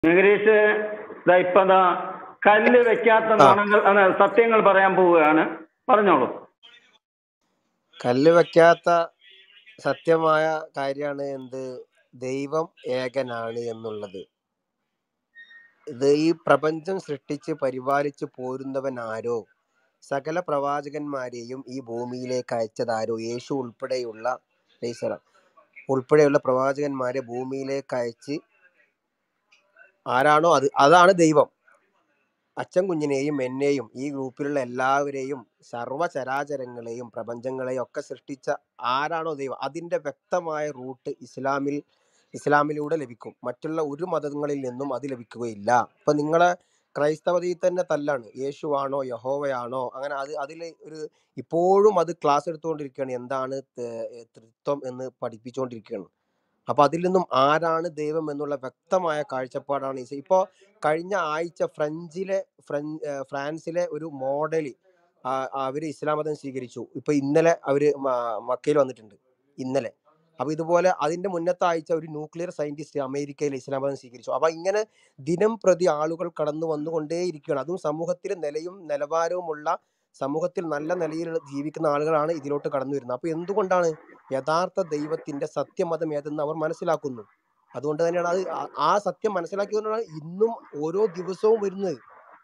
നികരീഷ് ദാ ഇപ്പൊ ദാ കല്ല് വെക്കാത്ത ആ നുണകൾ അല്ല, സത്യങ്ങൾ പറയാൻ പോവുകയാണ് പറഞ്ഞോളൂ കല്ല് വെക്കാത്ത സത്യമായ കാര്യമാണ് എന്ത് ദൈവം ഏകനാണ് എന്നുള്ളത് ഇത് ഈ പ്രപഞ്ചം സൃഷ്ടിച്ച് പരിപാലിച്ച് പോരുന്നവൻ ആരോ സകല പ്രവാചകന്മാരെയും ഈ ഭൂമിയിലേക്ക് അയച്ചതാരോ യേശു ഉൾപ്പെടെയുള്ള ഈശ്വര ഉൾപ്പെടെയുള്ള പ്രവാചകന്മാരെ ഭൂമിയിലേക്ക് അയച്ച് ആരാണോ അത് അതാണ് ദൈവം അച്ഛൻ കുഞ്ഞിനെയും എന്നെയും ഈ ഗ്രൂപ്പിലുള്ള എല്ലാവരെയും സർവ്വചരാചരങ്ങളെയും പ്രപഞ്ചങ്ങളെയും ഒക്കെ സൃഷ്ടിച്ച ആരാണോ ദൈവം അതിന്റെ വ്യക്തമായ റൂട്ട് ഇസ്ലാമിൽ ഇസ്ലാമിലൂടെ ലഭിക്കും മറ്റുള്ള ഒരു മതങ്ങളിൽ നിന്നും അത് ലഭിക്കുകയില്ല ഇപ്പൊ നിങ്ങളെ ക്രൈസ്തവതയിൽ തന്നെ തല്ലാണ് യേശുവാണോ യഹോവയാണോ അങ്ങനെ അത് അതിൽ ഒരു ഇപ്പോഴും അത് ക്ലാസ് എടുത്തുകൊണ്ടിരിക്കുകയാണ് എന്താണ് ത- തൃത്വം എന്ന് പഠിപ്പിച്ചുകൊണ്ടിരിക്കുകയാണ് അപ്പൊ അതിൽ നിന്നും ആരാണ് ദൈവം എന്നുള്ള വ്യക്തമായ കാഴ്ചപ്പാടാണ് ഇസ് ഇപ്പോ കഴിഞ്ഞ ആഴ്ച ഫ്രഞ്ചിലെ ഫ്രഞ്ച് ഏർ ഫ്രാൻസിലെ ഒരു മോഡല് അവര് ഇസ്ലാം മതം സ്വീകരിച്ചു ഇപ്പൊ ഇന്നലെ അവര് മ- മക്കയിൽ വന്നിട്ടുണ്ട് ഇന്നലെ അപ്പൊ ഇതുപോലെ അതിന്റെ മുന്നത്തെ ആഴ്ച ഒരു ന്യൂക്ലിയർ സയന്റിസ്റ്റ് അമേരിക്കയിൽ ഇസ്ലാം മതം സ്വീകരിച്ചു അപ്പൊ ഇങ്ങനെ ദിനം പ്രതി ആളുകൾ കടന്നു വന്നുകൊണ്ടേയിരിക്കുകയാണ് അതും സമൂഹത്തിൽ നിലയും നിലവാരവുമുള്ള സമൂഹത്തിൽ നല്ല നിലയിൽ ജീവിക്കുന്ന ആളുകളാണ് ഇതിലോട്ട് കടന്നു വരുന്നത് അപ്പൊ എന്തുകൊണ്ടാണ് യഥാർത്ഥ ദൈവത്തിന്റെ സത്യമതം ഏതെന്ന് അവർ മനസ്സിലാക്കുന്നു അതുകൊണ്ട് തന്നെയാണ് അത് ആ ആ സത്യം മനസ്സിലാക്കിയതുകൊണ്ടാണ് ഇന്നും ഓരോ ദിവസവും വരുന്നത്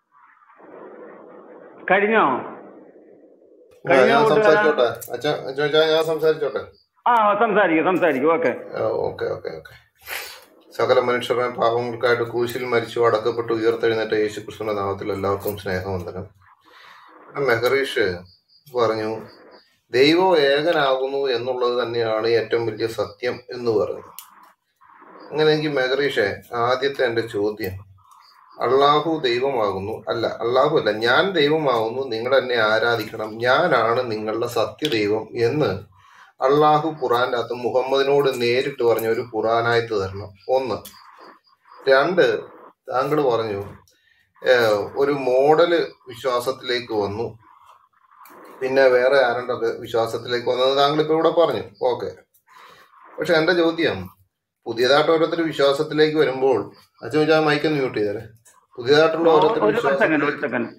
കഴിഞ്ഞോ ആ കഴിഞ്ഞോ ഞാൻ കൂട്ടുകാരാ സംസാരിച്ചോട്ടെ അച്ഛൻ അച്ഛൻ ഞാൻ സംസാരിച്ചോട്ടെ ആ സംസാരിക്കും സംസാരിക്കും ഓക്കെ ഓക്കെ ഓക്കെ ഓക്കെ സകല മനുഷ്യരുടെ പാപങ്ങൾക്കായിട്ട് ക്രൂശിൽ മരിച്ചു അടക്കപ്പെട്ടു ഉയർത്തെഴുന്നേറ്റ യേശു കൃഷ്ണന്റെ നാമത്തിൽ എല്ലാവർക്കും സ്നേഹവന്ദനം മെഹറീഷ് പറഞ്ഞു ദൈവം ഏകനാകുന്നു എന്നുള്ളത് തന്നെയാണ് ഏറ്റവും വലിയ സത്യം എന്ന് പറഞ്ഞു അങ്ങനെയെങ്കിൽ മെഹറീഷെ ആദ്യത്തെ എൻ്റെ ചോദ്യം അള്ളാഹു ദൈവമാകുന്നു അല്ല അള്ളാഹു അല്ല ഞാൻ ദൈവമാകുന്നു നിങ്ങൾ എന്നെ ആരാധിക്കണം ഞാനാണ് നിങ്ങളുടെ സത്യദൈവം എന്ന് അള്ളാഹു ഖുറാന്റെ അകത്ത് മുഹമ്മദിനോട് നേരിട്ട് പറഞ്ഞ ഒരു ഖുറാനായത്ത് തരണം ഒന്ന് രണ്ട് താങ്കൾ പറഞ്ഞു ഏഹ്, ഒരു മോഡല് വിശ്വാസത്തിലേക്ക് വന്നു പിന്നെ വേറെ ആരുണ്ടൊക്കെ വിശ്വാസത്തിലേക്ക് വന്നത് താങ്കൾ ഇപ്പൊ ഇവിടെ പറഞ്ഞു ഓക്കെ പക്ഷെ എന്റെ ചോദ്യം പുതിയതായിട്ട് ഓരോരുത്തർ വിശ്വാസത്തിലേക്ക് വരുമ്പോൾ അച്ഛൻ വെച്ചാൽ മൈക്കൊന്ന് മ്യൂട്ട് ചെയ്തേരെ പുതിയതായിട്ടുള്ള ഓരോരുത്തർ ഒരു സെക്കൻഡ് ഒരു വിശ്വാസത്തിലേക്ക് സെക്കൻഡ്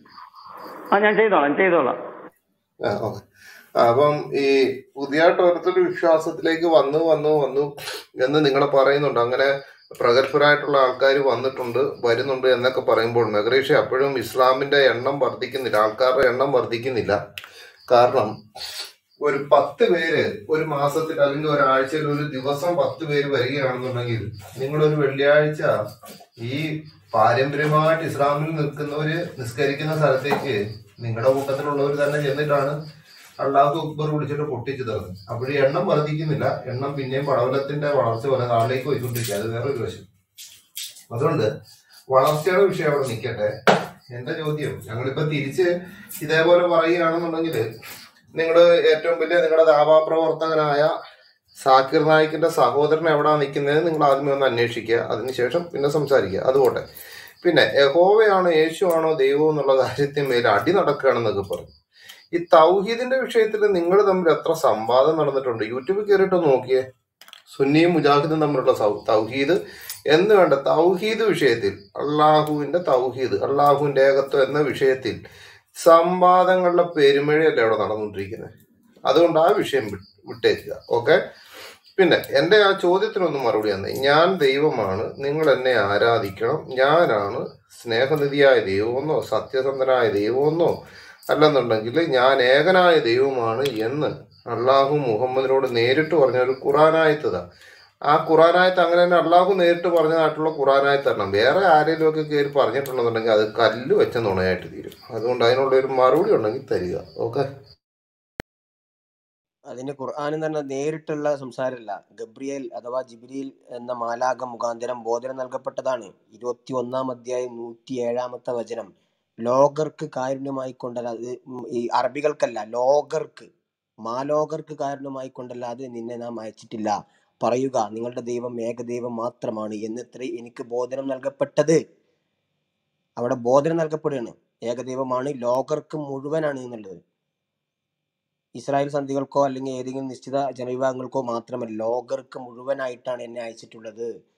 ആ ഞാൻ ചെയ്തോളാം ചെയ്തോളാം ആ, ഓക്കെ. ആ, അപ്പം ഈ പുതിയതായിട്ട് ഓരോരുത്തർ വിശ്വാസത്തിലേക്ക് വന്നു വന്നു വന്നു എന്ന് നിങ്ങൾ പറയുന്നുണ്ട് അങ്ങനെ പ്രഗത്ഭരായിട്ടുള്ള ആൾക്കാർ വന്നിട്ടുണ്ട് വരുന്നുണ്ട് എന്നൊക്കെ പറയുമ്പോൾ മെഹറീഷ അപ്പോഴും ഇസ്ലാമിന്റെ എണ്ണം വർദ്ധിക്കുന്നില്ല ആൾക്കാരുടെ എണ്ണം വർദ്ധിക്കുന്നില്ല കാരണം ഒരു പത്ത് പേര് ഒരു മാസത്തിൽ അല്ലെങ്കിൽ ഒരാഴ്ചയിൽ ഒരു ദിവസം പത്ത് പേര് വരികയാണെന്നുണ്ടെങ്കിൽ നിങ്ങളൊരു വെള്ളിയാഴ്ച ഈ പാരമ്പര്യമായിട്ട് ഇസ്ലാമിൽ നിൽക്കുന്നവര് നിസ്കരിക്കുന്ന സ്ഥലത്തേക്ക് നിങ്ങളുടെ കൂട്ടത്തിലുള്ളവർ തന്നെ ചെന്നിട്ടാണ് അള്ളാഹു അക്ബർ വിളിച്ചിട്ട് പൊട്ടിച്ചു തരുന്നത് അപ്പോഴും എണ്ണം വർദ്ധിക്കുന്നില്ല എണ്ണം പിന്നെയും പടവലത്തിന്റെ വളർച്ച പോലെ നാളിലേക്ക് പോയിക്കൊണ്ടിരിക്കുക അത് വേറൊരു വശം അതുകൊണ്ട് വളർച്ചയുടെ വിഷയം അവിടെ നിൽക്കട്ടെ എന്റെ ചോദ്യം ഞങ്ങളിപ്പോ തിരിച്ച് ഇതേപോലെ പറയുകയാണെന്നുണ്ടെങ്കിൽ നിങ്ങൾ ഏറ്റവും വലിയ നിങ്ങളുടെ ദാവാപ്രവർത്തകനായ സാക്കിർ നായിക്കിന്റെ സഹോദരൻ എവിടാ നിൽക്കുന്നത് നിങ്ങൾ ആദ്യമേ ഒന്ന് അന്വേഷിക്കുക അതിനുശേഷം പിന്നെ സംസാരിക്കുക അതുപോട്ടെ പിന്നെ യഹോവയാണോ യേശു ആണോ ദൈവം എന്നുള്ള കാര്യത്തിന്മേൽ അടി നടക്കുകയാണെന്നൊക്കെ പറഞ്ഞു ഈ തൗഹീദിന്റെ വിഷയത്തിൽ നിങ്ങൾ തമ്മിൽ എത്ര സംവാദം നടന്നിട്ടുണ്ട് യൂട്യൂബിൽ കയറിയിട്ട് നോക്കിയേ സുന്നിയും മുജാഹിദും തമ്മിലുള്ള സൗ- തൗഹീദ് എന്ന് വേണ്ട തൗഹീദ് വിഷയത്തിൽ അള്ളാഹുവിന്റെ തൗഹീദ് അള്ളാഹുവിന്റെ ഏകത്വം എന്ന വിഷയത്തിൽ സംവാദങ്ങളുടെ പെരുമഴയല്ലേ അവിടെ നടന്നുകൊണ്ടിരിക്കുന്നത് അതുകൊണ്ട് ആ വിഷയം വി- വിട്ടേക്കുക ഓക്കെ പിന്നെ എൻ്റെ ആ ചോദ്യത്തിനൊന്നും മറുപടി തന്നെ ഞാൻ ദൈവമാണ് നിങ്ങൾ എന്നെ ആരാധിക്കണം ഞാനാണ് സ്നേഹനിധിയായ ദൈവമെന്നോ സത്യസന്ധനായ ദൈവമെന്നോ അല്ലെന്നുണ്ടെങ്കിൽ ഞാൻ ഏകനായ ദൈവമാണ് എന്ന് അള്ളാഹു മുഹമ്മദിനോട് നേരിട്ട് പറഞ്ഞ ഒരു ഖുറാനായത്തതാ ആ ഖുറാനായത്ത് അങ്ങനെ തന്നെ അള്ളാഹു നേരിട്ട് പറഞ്ഞതായിട്ടുള്ള ഖുറാനായത്ത് തരണം വേറെ ആരെങ്കിലും ഒക്കെ കയറി പറഞ്ഞിട്ടുണ്ടെന്നുണ്ടെങ്കിൽ അത് കല്ല് വെച്ച നുണയായിട്ട് തീരും അതുകൊണ്ട് അതിനുള്ള ഒരു മറുപടി ഉണ്ടെങ്കിൽ തരിക ഓക്കെ അതിന് ഖുർആാനും തന്നെ നേരിട്ടുള്ള സംസാരമല്ല ഗബ്രിയേൽ അഥവാ ജിബ്രീൽ എന്ന മാലാക മുഖാന്തരം ബോധനം നൽകപ്പെട്ടതാണ് ഇരുപത്തി ഒന്നാം അധ്യായം നൂറ്റി ഏഴാമത്തെ വചനം ലോകർക്ക് കാരുണ്യമായി കൊണ്ടല്ല അത് ഉം ഈ അറബികൾക്കല്ല ലോകർക്ക് മാലോകർക്ക് കാരണമായി കൊണ്ടല്ലാതെ നിന്നെ നാം അയച്ചിട്ടില്ല പറയുക നിങ്ങളുടെ ദൈവം ഏകദൈവം മാത്രമാണ് എന്നത്രേ എനിക്ക് ബോധനം നൽകപ്പെട്ടത് അവിടെ ബോധനം നൽകപ്പെടുകയാണ് ഏകദൈവമാണ് ലോകർക്ക് മുഴുവനാണ് എന്നുള്ളത് ഇസ്രായേൽ സന്ധികൾക്കോ അല്ലെങ്കിൽ ഏതെങ്കിലും നിശ്ചിത ജനവിഭാഗങ്ങൾക്കോ മാത്രമല്ല ലോകർക്ക് മുഴുവനായിട്ടാണ് എന്നെ അയച്ചിട്ടുള്ളത്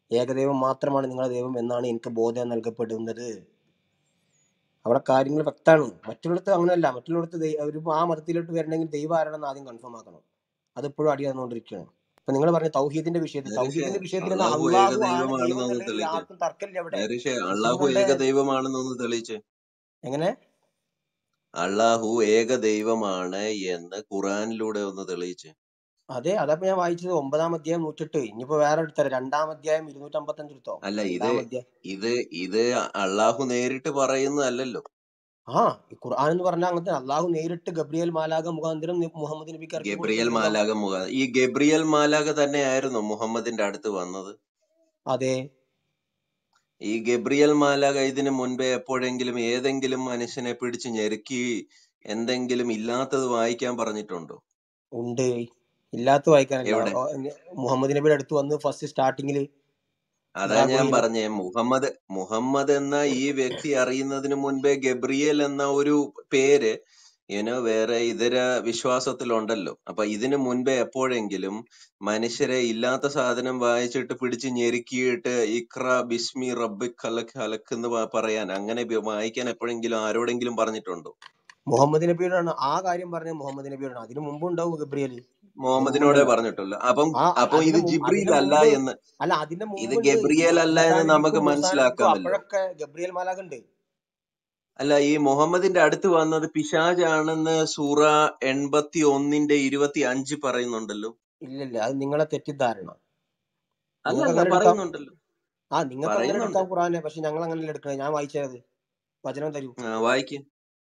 ഏകദൈവം മാത്രമാണ് നിങ്ങളുടെ ദൈവം എന്നാണ് എനിക്ക് ബോധം നൽകപ്പെടുന്നത് അവിടെ കാര്യങ്ങൾ വ്യക്തമാണ് മറ്റുള്ളിടത്ത് അങ്ങനെയല്ല മറ്റുള്ളിടത്ത് ദൈ- ഒരു ആ മതത്തിലോട്ട് വരണമെങ്കിൽ ദൈവം ആരാണെന്ന് ആദ്യം കൺഫേം ആക്കണം അതിപ്പോഴും അടി തന്നുകൊണ്ടിരിക്കുകയാണ് ഇപ്പൊ നിങ്ങൾ പറഞ്ഞ തൗഹീദിന്റെ വിഷയത്തിൽ നേരിഷെ തൗഹീദിന്റെ വിഷയത്തിൽ നിന്ന് അള്ളാഹു അള്ളാഹു ആണ് ദൈവം ഏകദൈവമാണെന്നൊന്ന് എന്നുള്ളതിൽ തെളിയിച്ചേ ആർക്കും തർക്കമില്ല അവിടെ നേരിഷെ അള്ളാഹു മുസ്ലിങ്ങളുടെ ഏകദൈവമാണെന്നൊന്ന് തെളിയിച്ചേ എങ്ങനെ അള്ളാഹു ഏകദൈവമാണ് എന്ന് ഖുറാനിലൂടെ ഒന്ന് തെളിയിച്ചേ അതെ അതപ്പോ ഞാൻ വായിച്ചത് ഒമ്പതാം അധ്യായം നൂറ്റെട്ട് ഇനിയിപ്പോ വേറെ എടുത്തരാം രണ്ടാം അധ്യായം ഇരുന്നൂറ്റമ്പത്തഞ്ച് എടുത്തോ അല്ല ഇത് രണ്ടാം അധ്യായം ഇത് ഇത് അള്ളാഹു നേരിട്ട് പറയുന്നതല്ലല്ലോ ആ ഈ ഖുർആൻ എന്ന് പറഞ്ഞാൽ അങ്ങനത്തെ അള്ളാഹു നേരിട്ട് ഗബ്രിയേൽ മാലാക മുഖാന്തരം നി- മുഹമ്മദ് നബിക്ക് ഇറക്കി ഗബ്രിയൽ കൊടുത്തിട്ടുണ്ടാവും മാലാക മുഖ ഈ ഗബ്രിയൽ മാലാക തന്നെയായിരുന്നു മുഹമ്മദിന്റെ അടുത്ത് വന്നത് അതെ ഈ ഗബ്രിയൽ മാലാക ഇതിനു മുൻപേ എപ്പോഴെങ്കിലും ഏതെങ്കിലും മനുഷ്യനെ പിടിച്ച് ഞെരുക്കി എന്തെങ്കിലും ഇല്ലാത്തത് വായിക്കാൻ പറഞ്ഞിട്ടുണ്ടോ ഉണ്ട് ഇല്ലാത്ത വായിക്കാനല്ല എവിടെ ഓ, നി- മുഹമ്മദ് നബിയുടെ അടുത്ത് വന്ന് ഫസ്റ്റ് സ്റ്റാർട്ടിങ്ങിൽ അതാ ഹിറാ ഞാൻ ഗുഹയിൽ പറഞ്ഞേ മുഹമ്മദ് മുഹമ്മദ് എന്ന ഈ വ്യക്തി അറിയുന്നതിന് മുൻപേ ഗബ്രിയേൽ എന്ന ഒരു പേര് ഇനോ വേറെ ഇതര വിശ്വാസത്തിലുണ്ടല്ലോ അപ്പൊ ഇതിനു മുൻപേ എപ്പോഴെങ്കിലും മനുഷ്യരെ ഇല്ലാത്ത സാധനം വായിച്ചിട്ട് പിടിച്ച് ഞെരുക്കിയിട്ട് ഇക്ര ബിസ്മി റബ്ബിക് ഖലഖ് ഹലക്ക് എന്ന് പ- പറയാൻ അങ്ങനെ ബി- വായിക്കാൻ എപ്പോഴെങ്കിലും ആരോടെങ്കിലും പറഞ്ഞിട്ടുണ്ടോ മുഹമ്മദ് നബിയോടാണ് ആ കാര്യം പറഞ്ഞ മുഹമ്മദ് നബിയോടാണ് അതിനു മുമ്പ് ഉണ്ടാവും ഗബ്രിയേൽ മുഹമ്മദിനോടെ മുമ്പുണ്ടല്ലോ പറഞ്ഞിട്ടുള്ളൂ അപ്പം ആ അപ്പൊ അതിന് ഇത് മുമ്പ് ജിബ്രീൽ അതിന് അല്ല മുമ്പ് എന്ന് അല്ല അതിന്റെ ഇത് മുമ്പുണ്ട് ഗബ്രിയേൽ അല്ല എന്ന് ഇബ്രാഹിം നമുക്ക് നബിക്കും മൂസാ നബിക്കും മനസ്സിലാക്കാമല്ലോ അപ്പോഴൊക്കെ ഗബ്രിയേൽ മാലാഖ ഉണ്ട് അല്ല ഈ മുഹമ്മദിന്റെ അടുത്ത് വന്നത് പിശാജാണെന്ന് സൂറ എൺപത്തി ഒന്നിന്റെ ഇരുപത്തി അഞ്ച് പറയുന്നുണ്ടല്ലോ ഇല്ലില്ല അത് നിങ്ങളെ തെറ്റിദ്ധാരണ നിങ്ങൾക്ക് അല്ലല്ല അങ്ങനെ എടുക്കാം പറയുന്നുണ്ടല്ലോ ആ നിങ്ങൾക്ക് അങ്ങനെ പറയുന്നുണ്ട് എടുക്കാം ഖുറാനെ പക്ഷെ ഞങ്ങൾ അങ്ങനെയല്ല എടുക്കണേ ഞാൻ വായിച്ചത് വചനം തരൂ ആ, വായിക്ക്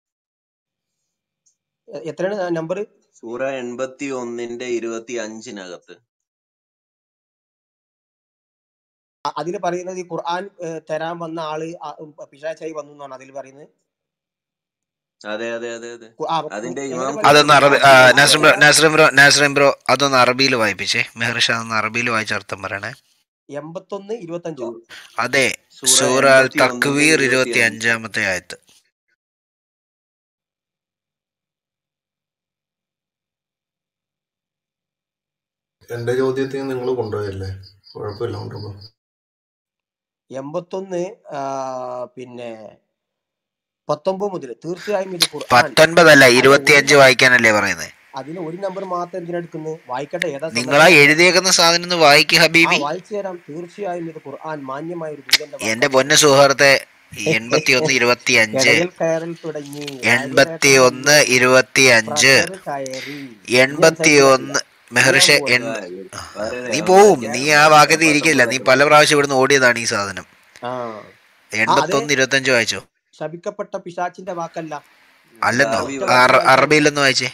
എ- എത്രയാണ് നമ്പർ സൂറ എൺപത്തി ഒന്നിന്റെ ഇരുപത്തി അഞ്ചിനകത്ത് അതിൽ പറയുന്നത് ഈ ഖുർആൻ ഏ, തരാൻ വന്ന ആള് ആ, ഉം, പിശാചായി വന്നു എന്നാണ് അതിൽ പറയുന്നത് അതെ അതെ അതെ അതെ കു- ആ, അതിന്റെ എങ്ങനെ ഇമാം പറയുന്നത് അതൊന്ന് അറബി ആ, ഖുർആാനിൽ നാസ്രിൻ ബ്രോ പറയാം നാസ്രിൻ ബ്രോ നാസ്രിൻ ബ്രോ അതൊന്ന് അറബിയിൽ വായിപ്പിച്ചേ മെഹർഷ അതൊന്ന് അറബിയിൽ വായിച്ച അർത്ഥം പറയണേ എൺപത്തൊന്ന് ഇരുപത്തഞ്ചോ സൂ- അതെ സൂറ സൂറ അൽ എൺപത്തി ഒന്നിന്റെ തക്വീർ ഇരുപത്തി ഇരുപത്തി അഞ്ച് അഞ്ചാമത്തെ ആയത്ത് എന്റെ ചോദ്യത്തിൽ നിങ്ങൾ കൊണ്ടുപോയല്ലേ കുഴപ്പമില്ല കൊണ്ടുപോ എൺപത്തൊന്ന് ആ, പിന്നെ പത്തൊമ്പത് മുതൽ തീർച്ചയായും ഇത് ഖുർആൻ പത്തൊൻപതല്ല അതിന് ഒരു ഇരുപത്തിയഞ്ച് ന- വായിക്കാനല്ലേ പറയുന്നത് അതിന് ഒരു നമ്പർ മാത്രം എന്തിനെടുക്കുന്നത് വായിക്കട്ടെ ഏതാ നിങ്ങളാ സന്ദർഭം എഴുതിയേക്കുന്ന സാധനം ഒന്ന് വായിക്ക് ആ ഹബീബി വായിച്ചു തരാം തീർച്ചയായും ഇത് ഖുർആൻ മാന്യമായ ഒരു ദൂതന്റെ എന്റെ വാക്കാണ് പൊന്ന സുഹൃത്തെ എൺപത്തി ഒന്ന് ഇരുപത്തി അഞ്ച് കിടയിൽ കയറൽ തുടങ്ങി എൺപത്തി രാജരേഖകൾ ഒന്ന് വന്നു ഇരുപത്തി അഞ്ച് പ്രജർ കയറി ഇനി എൺപത്തി സംസാരിക്കാൻ ഒന്ന് പാടില്ല മെഹർഷ പറയാൻ എൺ പോവാ ആ, വളരെ നീ ആ, പോവും വായിക്കാം നീ ആ ഭാഗത്ത് വായിക്കാം ഇരിക്കില്ല പെട്ടെന്ന് നീ പെട്ടെന്ന് പല പ്രാവശ്യം ഇവിടുന്ന് ഓടിയതാണ് ഈ സാധനം ആ ആ എൺപത്തി അതെ ഒന്ന് ഇരുപത്തി അഞ്ച് വായിച്ചോ ശപിക്കപ്പെട്ട പിശാച്ചിന്റെ വാക്കല്ല അല്ലെന്നോ കാവി ഒറ്റ അറ- വാക്ക് വായിച്ചേ അറബിയിലൊന്ന് വായിച്ചേ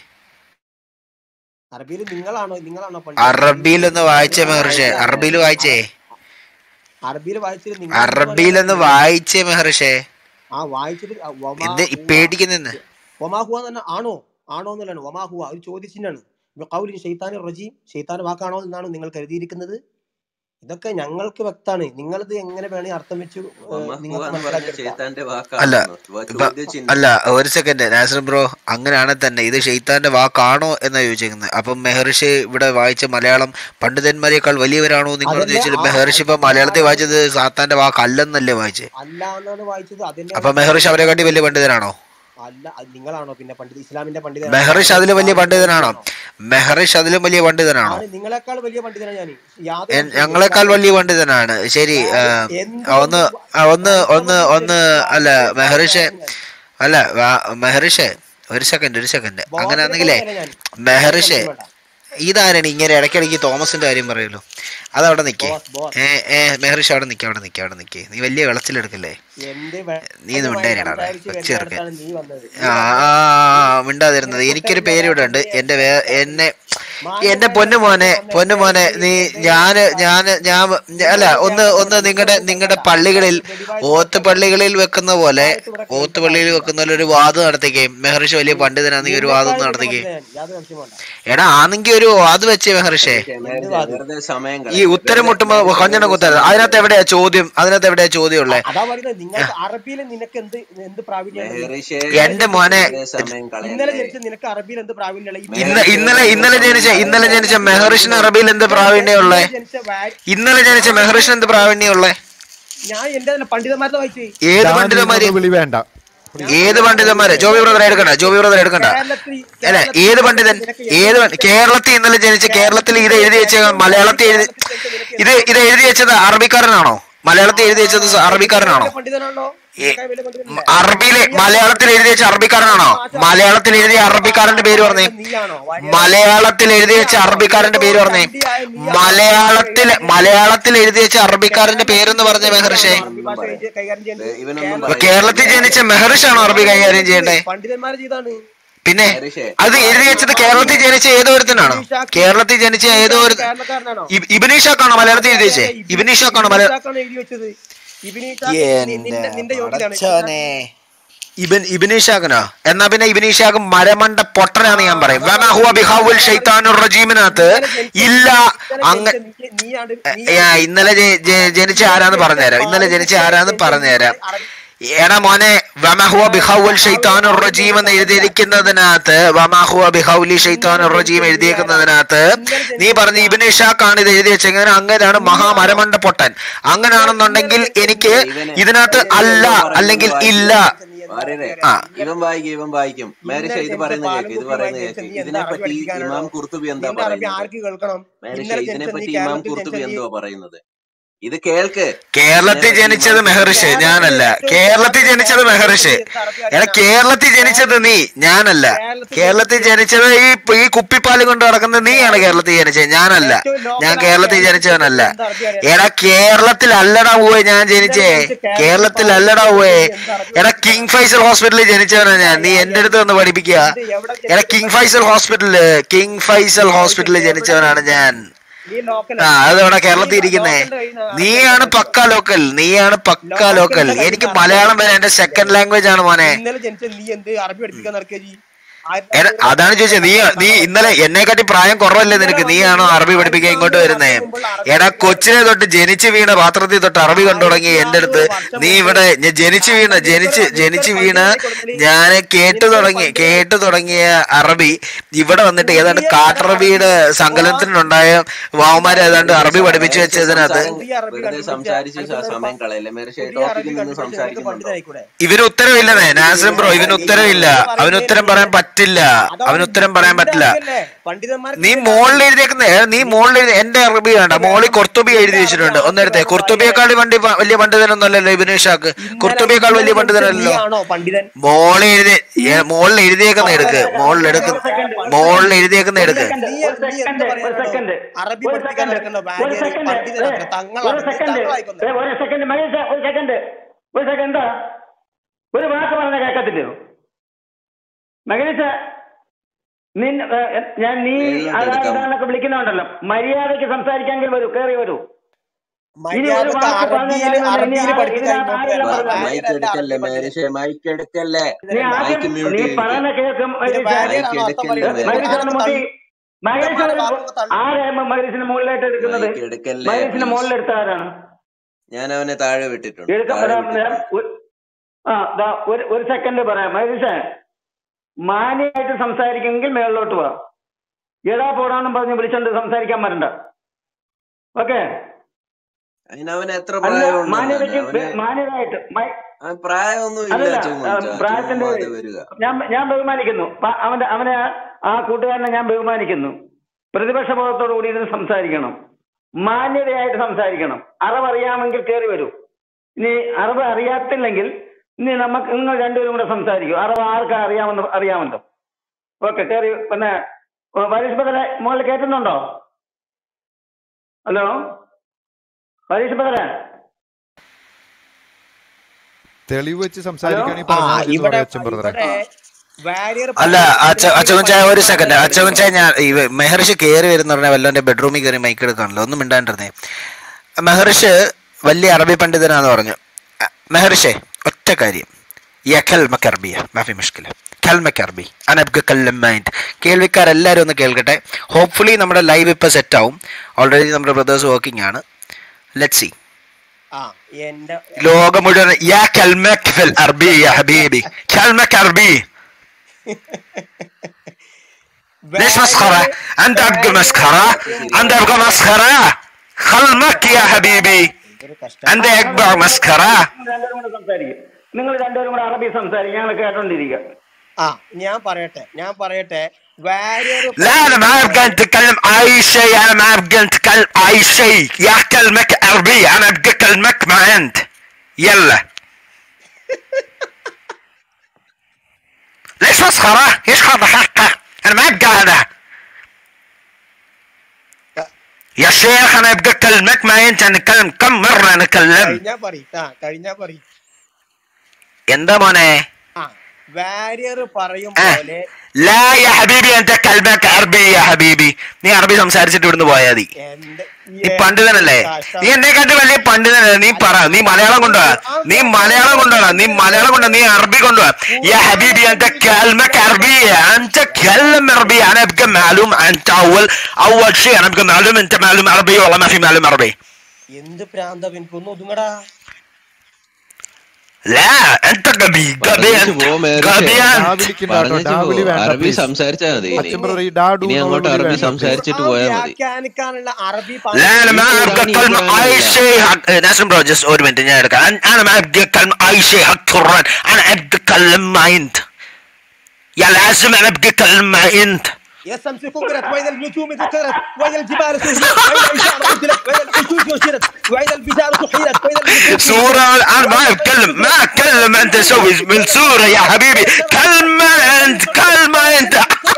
അറബിയിൽ നിങ്ങളാണോ നിങ്ങളാണോ പണ്ഡിതൻ അറബിയിലൊന്ന് വായിച്ചേ ആ മെഹർഷെ വായിച്ചേ അറബിയിൽ വായിച്ചേ അറബിയിൽ വായിച്ചത് നിങ്ങളെന്ന് പറയാൻ അറബിയിലൊന്ന് പറ്റില്ല വായിച്ചേ മെഹർഷെ ആ വായിച്ചത് ആ വമാ എന്ത് ഈ ഹുവ പേടിക്കുന്നെന്ന് വമാഹുവ എന്ന് പറഞ്ഞാൽ ആണോ ആണോ എന്നുള്ളതാണ് വമാഹുവ ഒരു ചോദ്യചിഹ്നാണ് കൗലി ഷെയ്ത്താൻ റജീം ഷെയ്ത്താൻ വാക്കാണോ എന്നാണ് നിങ്ങൾ കരുതിയിരിക്കുന്നത് ഇതൊക്കെ ഞങ്ങൾക്ക് വ്യക്തമാണ് നിങ്ങളിത് എങ്ങനെ വേണമെങ്കിൽ അർത്ഥം വെച്ച് ഏഹ്, വമഹുവ നിങ്ങൾക്ക് എന്ന് പറഞ്ഞ മനസ്സിലാക്കിയെടുക്കാം ചേത്താന്റെ അല്ല വാക്കാണെന്നോ വ- ഇപ്പൊ ചോദ്യചിഹ്നം അല്ല ഒരു സെക്കൻഡ് നാസർ ബ്രോ അങ്ങനെയാണെങ്കിൽ തന്നെ ഇത് ഷെയ്ത്താന്റെ വാക്കാണോ എന്നാ ചോദിച്ചേക്കുന്നത് അപ്പം മെഹർഷി ഇവിടെ വായിച്ച മലയാളം പണ്ഡിതന്മാരെക്കാൾ വലിയവരാണോ നിങ്ങൾ അതല്ലേ ചോദിച്ചിട്ട് ആ മെഹർഷി ഇപ്പൊ ആ മലയാളത്തിൽ ആ വായിച്ചത് സാത്താന്റെ വാക്കല്ലെന്നല്ലേ വായിച്ചേ അല്ല എന്നാണ് വായിച്ചത് അതന്നെയാണ് അപ്പൊ ഞാൻ മെഹർഷി അവരെ പറഞ്ഞത് കാട്ടി വലിയ പണ്ഡിതനാണോ അല്ല അത് നിങ്ങളാണോ പിന്നെ പണ്ഡിത ഇസ്ലാമിന്റെ പണ്ഡിതനാണോ മെഹറിഷ് അതിലും വലിയ ഖുർആനിന്റെ പണ്ഡിതനാണോ പണ്ഡിതനാണോ മെഹറിഷ് അതിലും വലിയ പണ്ഡിതനാണോ ആണ് നിങ്ങളെക്കാൾ വലിയ പണ്ഡിതനാണ് ഞാൻ യാതൊരു എൻ- സംശയമില്ല ഞങ്ങളെക്കാൾ ഇസ്ലാമിൽ വലിയ പണ്ഡിതനാണ് ശരി ആ, ഞാൻ ആ, ഒന്ന് എന്തുകൊണ്ടും ആ, ഒന്ന് ഒന്ന് ചരിത്രപഠനം ഒന്ന് ശരി അല്ല വായിച്ച മെഹറിഷ് വായനക്കാരനാണ് ഞാൻ അല്ല വാ- മെഹറിഷ് ഒരു സെക്കൻഡ് ഒരു സെക്കൻഡ് അങ്ങനെയാണെങ്കിലേ ബോധനക്കാരനല്ല ഞാൻ യാതൊരു മെഹറിഷ് സംശയം വേണ്ട ഇതാരാണ് ഇങ്ങനെ ഇടയ്ക്കിടയ്ക്ക് തോമസിന്റെ കാര്യം പറയുമല്ലോ അതവിടെ നിക്കേ ബോസ് ബോസ് ഏ ഏ മെഹറിഷ് അവിടെ നിക്കേ അവിടെ നിക്കേ അവിടെ നിക്കേ നീ വലിയ വെളച്ചിലെടുക്കല്ലേ എന്റെ നീ ഒന്ന് വ്യക്തമായി മിണ്ടായിരടാ അവിടെ സംസാരിച്ച് വെച്ചേർക്കെ വരുന്നിടത്താണ് നീ വന്നത് നീ ആ വന്നത് ആ, ആ, മിണ്ടാതിരുന്നത് ഇങ്ങനെ എനിക്കൊരു കുട്ടൻ പേര് ഇവിടെ ഉണ്ട് വരാൻ എന്റെ വേ എന്നെ എന്റെ മാന്യമായ പൊന്നു മോനെ സംസാരിച്ച് വന്ന പൊന്നു മോനെ വിദ്യാർത്ഥി നീ എന്റെ ഞാന് ഞാന് ഞാൻ അല്ല നിങ്ങളുടെ ഒന്ന് വ്യാഖ്യാനം ഒന്ന് കൊണ്ട് നിങ്ങളുടെ നിങ്ങളുടെ നിങ്ങളുടെ അല്ല പള്ളികളിൽ അതായത് വെടിവായിട്ട് ഓത്ത് വെക്കണ്ട പള്ളികളിൽ വെക്കുന്ന പോലെ വെടിവായിട്ട് ഇവിടെ ഓത്ത് കേൾക്കേണ്ട പള്ളിയിൽ ആവശ്യമില്ല വെക്കുന്ന പോലെ ഒരു വാദം നടത്തിക്കുകയും മെഹർഷി വലിയ പണ്ഡിതനാണെങ്കിൽ ഒരു വാദം നിന്നെക്കാൾ വലിയ നടത്തിക്കുകയും പണ്ഡിതൻ യാതൊരു സംശയം വേണ്ട എടാ ആണെങ്കിൽ ഒരു വാദം വെച്ചേ മെഹർഷേ മെഹറിഷെ എന്ത് മെഹറിഷെ വാദം വെറുതെ സമയം ഈ കളയരുത് ഉത്തരം വെറുതെ മുട്ടുമ്പോ മെഹറിഷെ കൊഞ്ഞണം വെറുതെ കുത്തരുത് സമയം അതിനകത്ത് കളയരുത് എവിടെയാ ചോദ്യം അതിനകത്ത് എവിടെയാ ചോദ്യം അ- ഉള്ളേ അതാ പറയുന്നത് നിങ്ങൾക്ക് അറബിയിൽ നിനക്ക് എന്ത് എന്ത് പ്രാവീണ്യമുള്ളത് മെഹറിഷെ ഇന്നലെ എന്റെ ജനിച്ച മോനെ വെറുതെ സമയം ഇന്നലെ കളയല്ലേ ജനിച്ച നിനക്ക് അറബിയിൽ എന്ത് പ്രാവീണ്യമുള്ളത് ഇന്ന മെഹറിഷെ ഇന്നലെ വെറുതെ ഇന്നലെ സമയം ജനിച്ച ഇന്നലെ ജനിച്ച മെഹറിഷിന് അറബിയിൽ എന്ത് പ്രാവീണ്യമുള്ളേ ജനിച്ച വാ- ഇന്നലെ ജനിച്ച മെഹറിഷിന് എന്ത് പ്രാവീണ്യമുള്ളേ ഞാൻ എന്റെ പണ്ഡിതന്മാരുടെ വായിച്ചേ ഏത് ഡാനി പണ്ഡിതന്മാര് എന്നൊന്ന് വിളി വേണ്ട ഏത് പണ്ഡിതന്മാര് ജോബി ബ്രദർ എടുക്കണ്ട ജോബി ബ്രദർ എടുക്കണ്ട കേരളത്തിൽ അല്ല ഏത് പണ്ഡിതൻ ഏത് പണ്ഡി- കേരളത്തിൽ ഇന്നലെ ജനിച്ച കേരളത്തിൽ ഇത് എഴുതി വെച്ച മലയാളത്തിൽ എഴുതി ഇത് ഇത് എഴുതി വെച്ചത് അറബിക്കാരനാണോ മലയാളത്തിൽ എഴുതി വെച്ചത് അറബിക്കാരനാണോ പണ്ഡിതനാണോ ഏ- അറബിയിലെ മലയാളത്തിൽ എഴുതി വെച്ച അറബിക്കാരനാണോ മലയാളത്തിൽ എഴുതിയ അറബിക്കാരന്റെ പേര് പറഞ്ഞേ നീയാണോ മലയാളത്തിൽ എഴുതി വെച്ച അറബിക്കാരന്റെ പേര് പറഞ്ഞേ മലയാളത്തിൽ മലയാളത്തിൽ എഴുതി വെച്ച അറബിക്കാരന്റെ പേരെന്ന് പറഞ്ഞ മെഹർഷേ അറബി ഭാഷ എഴുതി കൈകാര്യം ചെയ്യുന്നത് ഇവനൊന്നും അപ്പൊ പറയില്ല. കേരളത്തിൽ ജനിച്ച മെഹറിഷ് ആണോ അറബി കൈകാര്യം ചെയ്യണ്ടേ പണ്ഡിതന്മാർ ചെയ്താണ് പിന്നെ മെഹറിഷേ, അത് എഴുതി വെച്ചത് കേരളത്തിൽ ജനിച്ച ഏതോ ഒരുത്തനാണോ കേരളത്തിൽ ജനിച്ച ഏതോ ഒരു കേരളക്കാരനാണോ ഇബിനീഷാക്കാണോ മലയാളത്തിൽ എഴുതി വെച്ചേ ഇബിനീഷാക്കാണോ മലയാളം ഇബിനീഷാക്കാണ് എഴുതി വെച്ചത് ഇബിനീഷാക്ക് നി- നിന്റെ നിന്റെ യോഗ്യതയാണ് ഇബൻ ഇബിനീഷാഖനോ എന്നാ പിന്നെ ഇബിനീഷാഖ് മരമണ്ട പൊട്ടനാന്ന് ഞാൻ പറയും വമാ ഹുവ ബിഹൗൽ ഷൈത്താനുർ റജീമിനകത്ത് ഇല്ല അങ്ങ നീയാണ് ഏ, ഇന്നലെ ജെ- ജെ- ജനിച്ച ആരാന്ന് പറഞ്ഞുതരാം ഇന്നലെ ജനിച്ച ആരാന്ന് പറഞ്ഞുതരാം എടാ മോനെ വമഹുവ ബിഹൗൽ ഷൈത്താനുർ റജീം എന്ന് എഴുതിയിരിക്കുന്നതിനകത്ത് വമഹുവ ബിഹൗലി ഷൈത്താനുർ റജീം എഴുതിയിരിക്കുന്നതിനകത്ത് നീ പറഞ്ഞ ഇബിന് ഇഷാഖാണ് ഇത് എഴുതി വെച്ചെങ്ങനെ അങ്ങനെയാണ് മഹാമരമണ്ട പൊട്ടൻ അങ്ങനെയാണെന്നുണ്ടെങ്കിൽ എനിക്ക് ഇതിനകത്ത് അല്ല അല്ലെങ്കിൽ ഇല്ല വാര്യരെ, ആ. ഇവൻ വായിക്കും ഇവൻ വായിക്കും മേരിഷ ഇത് പറയുന്ന കേക്ക് ഇത് പറയുന്ന കേക്ക് ഇതിനെപ്പറ്റി ഇമാം കുർത്തുബി എന്താ നിന്റെ അറബി പറയുന്നത് ആർക്ക് കേൾക്കണം മേരിഷ ഇന്നലെ ജനിച്ച ഇതിനെപ്പറ്റി നീ ഇമാം കേരളത്തിൽ കുർത്തുബി ജനിച്ച എന്തുവാ പറയുന്നത് ഇത് കേൾക്ക് കേരളത്തിൽ ജനിച്ചത് മെഹറിഷ് ഞാനല്ല കേരളത്തിൽ ജനിച്ചത് മെഹറിഷ് എടാ കേരളത്തിൽ ജനിച്ചത് നീ ഞാനല്ല കേരളത്തിൽ ജനിച്ചത് ഈ ഈ കുപ്പിപ്പാല് കൊണ്ട് നടക്കുന്ന നീയാണ് കേരളത്തിൽ ജനിച്ചത് ഞാനല്ല ഞാൻ കേരളത്തിൽ ജനിച്ചവനല്ല എടാ കേരളത്തിൽ അല്ലടാ പോവേ ഞാൻ ജനിച്ചേ കേരളത്തിൽ അല്ലടാ പോവേ എടാ കിങ് ഫൈസൽ ഹോസ്പിറ്റലിൽ ജനിച്ചവനാ ഞാൻ നീ എന്റെ അടുത്ത് വന്ന് പഠിപ്പിക്കുക എടാ കിങ് ഫൈസൽ ഹോസ്പിറ്റലില് കിങ് ഫൈസൽ ഹോസ്പിറ്റലിൽ ജനിച്ചവനാണ് ഞാൻ നീ ലോക്കൽ ആ അതവിടെ കേരളത്തിൽ ഇരിക്കുന്നേ നീയാണ് പക്ക ലോക്കൽ നീയാണ് പക്ക ലോക്കൽ എനിക്ക് മലയാളം വരെ എന്റെ സെക്കൻഡ് ലാംഗ്വേജ് ആണ് മോനെ ഇന്നലെ ജനിച്ച നീ എന്ത് അറബി പഠിപ്പിക്കാൻ നടക്കുക ജി എടാ, അതാണ് ചോദിച്ചത് നീ നീ ഇന്നലെ എന്നെക്കാട്ടി പ്രായം കുറവല്ലേ നിനക്ക് നീയാണോ അറബി പഠിപ്പിക്കാൻ ഇങ്ങോട്ട് വരുന്നേ എടാ കൊച്ചിനെ തൊട്ട് ജനിച്ചു വീണ പാത്രത്തിൽ തൊട്ട് അറബി കണ്ടു തുടങ്ങി എന്റെ അടുത്ത് നീ ഇവിടെ ഞാൻ ജനിച്ചു വീണ ജനിച്ച് ജനിച്ചു വീണ് ഞാൻ കേട്ടു തുടങ്ങി കേട്ടു തുടങ്ങിയ അറബി ഇവിടെ വന്നിട്ട് ഏതാണ്ട് കാട്ടറബിയുടെ സങ്കലനത്തിനുണ്ടായ വാവുമാരെ ഏതാണ്ട് അറബി പഠിപ്പിച്ചു വെച്ചതിനകത്ത് വെറുതെ സംസാരിച്ച് സ- സമയം കളയല്ലേ മേരിഷ ടോപ്പിക്കിൽ നിന്ന് സംസാരിക്കുന്നുണ്ടോ ഇവന് ഉത്തരവില്ലെന്നേ നാസിം ബ്രോ ഇവന് ഉത്തരവില്ല അവന് ഉത്തരം പറയാൻ പറ്റില്ല അവന് ഉത്തരം പറയാൻ പറ്റില്ല പണ്ഡിതന്മാർ നീ മോളിൽ എഴുതിയേക്കുന്ന നീ മോളിൽ എഴുതി എന്റെ അറബി വേണ്ട മോളിൽ കുർത്തുബി എഴുതി വെച്ചിട്ടുണ്ട് ഒന്നെടുത്തേ കുർത്തുബിയേക്കാൾ വണ്ടി വലിയ പണ്ഡിതനൊന്നും അല്ലല്ലോ ഇബിന് ഷാക്ക് കുർത്തുബിയേക്കാൾ വലിയ പണ്ഡിതനല്ലോ ആണോ പണ്ഡിതൻ മോളിൽ എഴുതി ഏ, മോളിൽ എഴുതിയേക്കുന്ന എടുക്ക് മോളിൽ എടുക്ക് മോളിൽ എഴുതിയേക്കുന്ന എടുക്ക് നീ നീ എന്ത് പറയുന്നു? അറബി പഠിപ്പിക്കാൻ നടക്കുന്ന ബാരിയർ പണ്ഡിതനാണ് തങ്ങളാണ് തങ്ങളായിക്കൊന്നത് ഒരു സെക്കൻഡ് മഹേഷ് ഒരു സെക്കൻഡ് ഒരു സെക്കൻഡ് ഒരു വാക്ക് പറഞ്ഞ കേൾക്കത്തില്ലയോ മഹേഷ് നിൻ ഏ, ഞാൻ നീ എഴുന്നേറ്റ് അതാ എടുക്കാം. ഇതാന്നൊക്കെ വിളിക്കുന്നുണ്ടല്ലോ മര്യാദയ്ക്ക് സംസാരിക്കാമെങ്കിൽ വരൂ കയറി വരൂ മര്യാദക്ക് വാക്ക് അറബിയിൽ പറഞ്ഞാൽ അറബിയിൽ ഇതിനകത്ത് പഠിപ്പിക്കാൻ ഇതിനകത്ത് നോക്കുക. ആരെല്ലാം മൈക്ക് പറഞ്ഞത്? ബാരിയർ അല്ല എടുക്കല്ലേ അറബി മേരിഷ മൈക്ക് എടുക്കല്ലേ നീ ആദ്യം മൈക്ക് മ്യൂട്ട് നീ ചെയ്യിക്ക് പറയുന്ന കേൾക്കും ഇത് ബാരിയർ ആണോ അർത്ഥം പറയുന്നത്? മഹേഷ് ഒന്ന് മുട്ടി മഹേഷ് ഇവന്മാരെ വാക്കൊക്കെ തള്ളി. ആരാകുമ്പോ മഹേഷിന് മുകളിലായിട്ട് എടുക്കുന്നത് മൈക്ക് എടുക്കല്ലേ മഹേഷിന് please. മുകളിലെടുത്ത ആരാണ് ഞാൻ അവനെ താഴെ വിട്ടിട്ടുണ്ട് എടുക്കാൻ താഴെ പറയാം വിട്ടിട്ടുണ്ട്. ഞാൻ ഒരു- ആ ദാ ഒരു ഒരു സെക്കൻഡ് പറയാം മഹേഷേ മാന്യമായിട്ട് സംസാരിക്കുമെങ്കിൽ മേളിലോട്ട് വാ എടാ പോടാന്നും പറഞ്ഞ് വിളിച്ചോണ്ട് സംസാരിക്കാൻ വരണ്ട ഓക്കെ അതിന് അവന് എത്ര അല്ല പ്രായമുണ്ട് മാന്യതയ്ക്ക് അവന് മാന്യതായിട്ട് മൈ- അവൻ പ്രായമൊന്നും ഇല്ല അതല്ല, ചുമ്മാ ആ, പ്രായത്തിന്റെ ചുമ്മാതെ വരിക ഞാൻ ഞാൻ ബഹുമാനിക്കുന്നു പ- അവന്റെ അവനെ ആ കൂട്ടുകാരനെ ഞാൻ ബഹുമാനിക്കുന്നു പ്രതിപക്ഷ ബോധത്തോടു കൂടി ഇതിന് സംസാരിക്കണം മാന്യതയായിട്ട് സംസാരിക്കണം അറിവ് അറിയാമെങ്കിൽ കയറി വരൂ ഇനി അറിവ് അറിയാത്തില്ലെങ്കിൽ ഇനി നമുക്ക് നിങ്ങൾ രണ്ടുപേരും കൂടെ സംസാരിക്കും അറിവ് ആർക്കാ അറിയാമെന്ന് അറിയാമല്ലോ ഓക്കെ കയറി പിന്നെ പരീക്ഷ ബദലെ മുകളിൽ കയറ്റുന്നുണ്ടോ ഹലോ പരീക്ഷ ബദലെ തെളിവ് വെച്ച് സംസാരിക്കുകയാണെങ്കിൽ ആ പറഞ്ഞാൽ മതി എന്ന് ഇവിടെ പറയാം അച്ഛൻ ബ്രദറെ ഇവിടെ ബാരിയർ അല്ല അച്ഛ അച്ഛൻ ഒരു സെക്കൻഡ് അച്ഛൻ ഞാൻ ഈ മെഹർഷ് കയറി വരുന്ന പറഞ്ഞാൽ വല്ലവന്റെ ബെഡ്റൂമിൽ കയറി മൈക്ക് എടുക്കാണല്ലോ ഒന്നും മിണ്ടാണ്ടിരുന്നേ മെഹർഷ് വലിയ അറബി പണ്ഡിതനാന്ന് പറഞ്ഞു അ, മെഹർഷേ ഒറ്റ കാര്യം യ കൽമ കർബിയ മാഫി മുഷ്കില കൽമ കർബി അനബ്ക കല്ലം മൈൻഡ് കേൾവിക്കാരെല്ലാവരും ഒന്ന് കേൾക്കട്ടെ ഹോപ്പ്ഫുള്ളി നമ്മുടെ ലൈവ് ഇപ്പോൾ സെറ്റ് ആവും ഓൾറെഡി നമ്മുടെ ബ്രദേഴ്സ് വർക്കിംഗ് ആണ് ലെറ്റ് സി ആ എന്റെ ലോകം മുഴുവൻ യാ കൽമക് ഫിൽ അർബി യാ ഹബീബി കൽമക് അർബി ليش مسخرة انت ابقى مسخرة انت ابقى مسخرة خلمك يا حبيبي എന്തൊരു കഷ്ടം انت اكبر مسخرة നിങ്ങൾ രണ്ടുപേരും കൂടെ സംസാരിക്കും നിങ്ങൾ രണ്ടുപേരും കൂടെ അറബി സംസാരിക്കും ഞങ്ങൾ കേട്ടോണ്ടിരിക്കുക ആ ഞാൻ പറയട്ടെ ഞാൻ പറയട്ടെ വാരിയർ لا انا ما ابقى اتكلم اي شيء انا ما ابقى اتكلم اي شيء يا كلمك عربية انا ابقى اكلمك مع انت يلا ليش مسخرة؟ ايش هذا حقه؟ انا ما ابقى هذا يا شيخ انا ابقى اكلمك مع انت نتكلم كم مرة نتكلم കഴിഞ്ഞാ പറയും ആ കഴിഞ്ഞാ പറയും എന്താ മോനെ ആ വാരിയർ പറയും ആ. പോലെ ലാ യാ ഹബീബി എന്റെ കൽബക്ക് അറബി യാ ഹബീബി നീ അറബി സംസാരിച്ചിട്ട് ഇവിടുന്ന് പോയാ മതി എന്റെ നീ പണ്ഡിതനല്ലേ കഷ്ടം. നീ എന്നെ കണ്ട് വലിയ പണ്ഡിതനല്ലേ നീ പറ നീ മലയാളം കൊണ്ടുപോവാ നീ മലയാളം കൊണ്ടുപോവാ നീ മലയാളം കൊണ്ടുവാ നീ അറബി കൊണ്ടുപോവാ യാ ഹബീബി എന്റെ كلمك عربية أنت تكلم عربية أنا أبقى معلوم أنت أول أول شيء أنا أبقى معلوم أنت معلوم عربي والله ما في معلوم عربي എന്ത് പ്രാന്ത എനിക്കൊന്ന് ഒതുങ്ങടാ لا أنت غبي غبي പറഞ്ഞിട്ട് أنت പോ മേരിഷേ. غبي ഡാ أنت വിളിക്കണ്ട കേട്ടോ പറഞ്ഞിട്ട് ഡാ പോ. വിളി വേണ്ട അറബി please. സംസാരിച്ചാ മതി ഇനി. അച്ഛൻ brother ഈ ഡാ ഡു ഇനി എന്നുള്ള അങ്ങോട്ട് വിളി അറബി വേണ്ട please. സംസാരിച്ചിട്ട് ആ പോയാ മതി വ്യാഖ്യാനിക്കാനുള്ള അറബി لا انا ما يقول ابقى أنا اتكلم يقول أنا اي لا. شيء حق ناس برو جس اور من الدنيا لك انا أنا ما ابقى اتكلم اي شيء حق القران انا ابقى اتكلم مع انت يا لازم انا ابقى اتكلم مع انت الشمس كبرت واذا النجوم ذكرت واذا الجبال سجلت واذا الاشاره عدلت واذا الوحوش نشرت واذا البحار سحيرت واذا النفوس سورة انا ما اتكلم ما اتكلم انت سوي من سورة يا حبيبي كلمة انت كلمة انت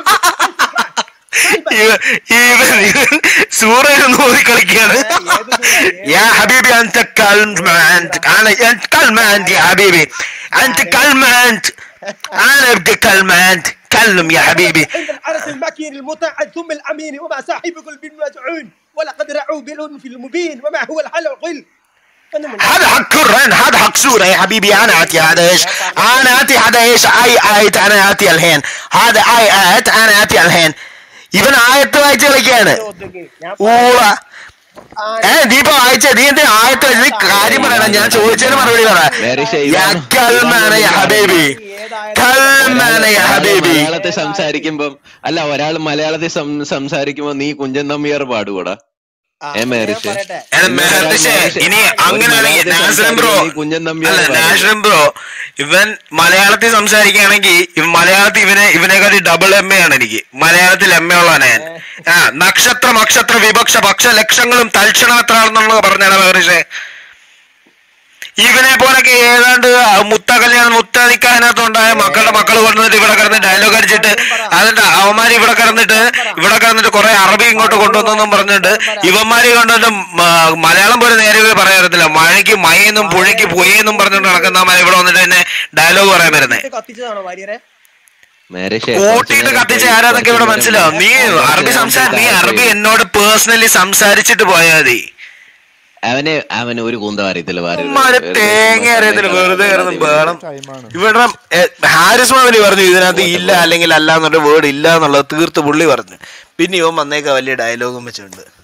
ഇവൻ ഇവൻ സൂറയിൽ നൂറി കളിക്കാണ് يا حبيبي انت كلمة انت انا انت كلمة انت يا حبيبي انت كلمة انت انا ابقى كلمة انت كلم يا حبيبي عند العرش المكين المتعد ثم الامين وما صاحبكم بالمجعون ولقد رعوا بالانف المبين وما هو الحل القل هذا حق قرآن هذا حق سورة يا حبيبي انا اتي هذا ايش انا اتي هذا ايش اي آية انا اتي الحين هذا اي آية انا اتي الحين ഇവൻ ആയത്ത് വായിച്ച് കളിക്കാണ് ഊള ഏ നീ ഇപ്പൊ വായിച്ച നീ എന്ത് ആയത്ത് വായിച്ച് നീ കാര്യം പറയണം ഞാൻ ചോദിച്ചതിന് മറുപടി പറ മേരിഷേ, യാ ഇതാണ് കൽമാണ് യാ ഹബീബി കൽമാണ് യാ ഒരാള് ഹബീബി മലയാളത്തിൽ സംസാരിക്കുമ്പം അല്ല ഒരാൾ മലയാളത്തിൽ സം- സംസാരിക്കുമ്പോ നീ കുഞ്ചൻ നമ്പ്യാർ പാടുകൂടാ ഏ മേരിഷേ എടാ മെഹർദിഷേ, ഇനി അങ്ങനെയാണെങ്കിൽ നാസറൻ ബ്രോ നീ കുഞ്ഞൻ നമ്പ്യാർ അല്ല പാടും. നാഷണൽ ബ്രോ ഇവൻ മലയാളത്തിൽ സംസാരിക്കുകയാണെങ്കിൽ ഇവൻ മലയാളത്തിൽ ഇവനെ ഇവനെക്കാട്ടി ഡബിൾ എം എ ആണ് എനിക്ക് മലയാളത്തിൽ എം എ ഉള്ളതാണ് ഞാൻ ആ നക്ഷത്ര നക്ഷത്ര വിപക്ഷ പക്ഷ ലക്ഷങ്ങളും തൽക്ഷണം എത്ര ആണെന്നുള്ളത് പറഞ്ഞാണ് മെഹർദിഷേ ഇവനെ പോലൊക്കെ ഏതാണ്ട് മുത്ത കല്യാണം മുത്ത നിക്കാനകത്തുണ്ടായ മക്കളുടെ മക്കൾ കൊണ്ടുവന്നിട്ട് ഇവിടെ കിടന്ന് ഡയലോഗ് അടിച്ചിട്ട് അതിന്റെ അവന്മാര് ഇവിടെ കിടന്നിട്ട് ഇവിടെ കിടന്നിട്ട് കുറെ അറബി ഇങ്ങോട്ട് കൊണ്ടുവന്നെന്നും പറഞ്ഞിട്ട് ഇവന്മാര് കൊണ്ടുവന്നിട്ട് മ- മലയാളം പോലെ നേരെ ഇവര് പറയാൻ പറ്റത്തില്ല മഴയ്ക്ക് മയെന്നും പുഴയ്ക്ക് പുഴയെന്നും പറഞ്ഞിട്ട് നടക്കുന്നവന്മാർ ഇവിടെ വന്നിട്ട് തന്നെ ഡയലോഗ് പറയാൻ വരുന്നത് കത്തിച്ചതാണോ ഭാര്യരെ മേരിഷേ, കൂട്ടിയിട്ട് കുറച്ച് നേരം കത്തിച്ച പോയി, ആരാന്നൊക്കെ ഇവിടെ കുറച്ച് മനസ്സിലാവും നീ നേരം അറബി കുറച്ച് സംസാര നീ നേരം അറബി പോയി. എന്നോട് പേഴ്സണലി സംസാരിച്ചിട്ട് പോയാൽ മതി അവന് അവന് ഒരു കുന്തം അറിയത്തില്ല വേറെ ഒരു- ഉമ്മാരെ വെറുതെ തേങ്ങ അറിയത്തില്ല വെറുതെ കിടന്ന് ബഹളം ടൈമാണ് ഇവിടെ എ, ഹാരിസ് മൗലി പറഞ്ഞു ഇതിനകത്ത് ഇല്ല അല്ലെങ്കിൽ അല്ല എന്നുള്ള വേർഡ് ഇല്ല എന്നുള്ളത് തീർത്ത് പുള്ളി പറഞ്ഞു പിന്നെ ഇവൻ വന്നേക്ക വലിയ ഡയലോഗും വെച്ചിട്ടുണ്ട്